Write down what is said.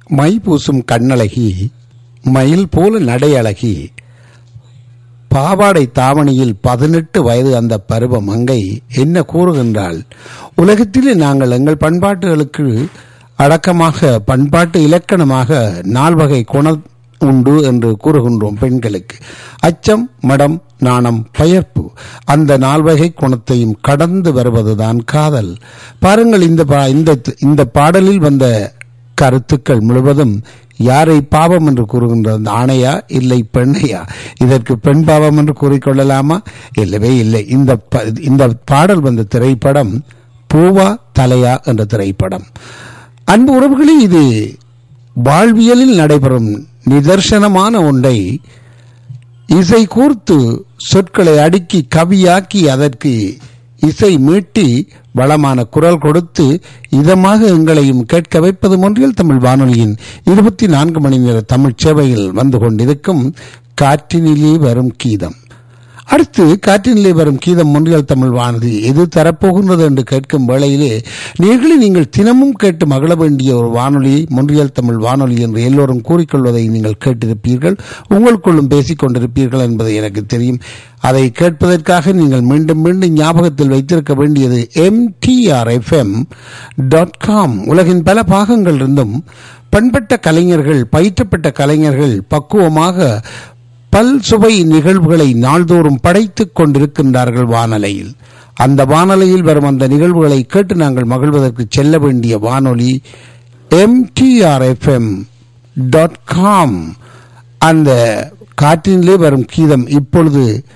my பூசும் கண்ணழகி மயில் போல நடையழகி பாவாடை தாவணியில் பதினெட்டு வயது அந்த பருவ மங்கை என்ன கூறுகின்றாள் உலகத்திலே நாங்கள் எங்கள் பண்பாட்டுகளுக்கு அடக்கமாக பண்பாட்டு இலக்கணமாக நால்வகை குண உண்டு என்று கூறுகின்றோம் பெண்களுக்கு அச்சம் மடம் நாணம் பயர்ப்பு அந்த நால்வகை குணத்தையும் கடந்து வருவதுதான் காதல் பாருங்கள் இந்த பா- இந்த இந்த பாடலில் வந்த கருத்துக்கள் முழுவதும் யாரை பாவம் என்று கூறுகின்ற அந்த ஆணையா இல்லை பெண்ணையா இதற்கு பெண் பாவம் என்று கூறிக்கொள்ளலாமா இல்லவே இல்லை இந்த ப- இந்த பாடல் வந்த திரைப்படம் பூவா தலையா என்ற திரைப்படம் அன்பு உறவுகளே இது வாழ்வியலில் நடைபெறும் நிதர்சனமான ஒன்றை இசை கூர்த்து சொற்களை அடுக்கி கவியாக்கி அதற்கு இசை மீட்டி வளமான குரல் கொடுத்து இதமாக எங்களையும் கேட்க வைப்பது ஒன்றில் தமிழ் வானொலியின் இருபத்தி நான்கு மணி நேர தமிழ் சேவையில் வந்து கொண்டிருக்கும் காற்றினிலே வரும் கீதம் அடுத்து காற்றினிலே வரும் கீதம் ஒன்றியல் தமிழ் வானது எது தரப்போகின்றது என்று கேட்கும் வேளையிலே நேர்களை நீங்கள் தினமும் கேட்டு மகிழ வேண்டிய ஒரு வானொலி மொன்றியல் தமிழ் வானொலி என்று எல்லோரும் கூறிக்கொள்வதை நீங்கள் கேட்டிருப்பீர்கள் உங்களுக்குள்ளும் பேசிக் கொண்டிருப்பீர்கள் என்பது எனக்கு தெரியும் அதை கேட்பதற்காக நீங்கள் மீண்டும் மீண்டும் ஞாபகத்தில் வைத்திருக்க வேண்டியது எம்டிஆர்எஃப்எம் டாட் காம் உலகின் பல பாகங்கள் இருந்தும் பண்பட்ட கலைஞர்கள் பயிற்றப்பட்ட கலைஞர்கள் பக்குவமாக பல் சுவை நிகழ்வுகளை நாள்தோறும் படைத்துக் கொண்டிருக்கின்றார்கள் வானலையில் அந்த வானலையில் வரும் அந்த நிகழ்வுகளை கேட்டு நாங்கள் மகிழ்வதற்கு செல்ல வேண்டிய வானொலி எம்டிஆர்எஃப்எம் டாட் காம் அந்த காற்றினிலே வரும் கீதம் இப்பொழுது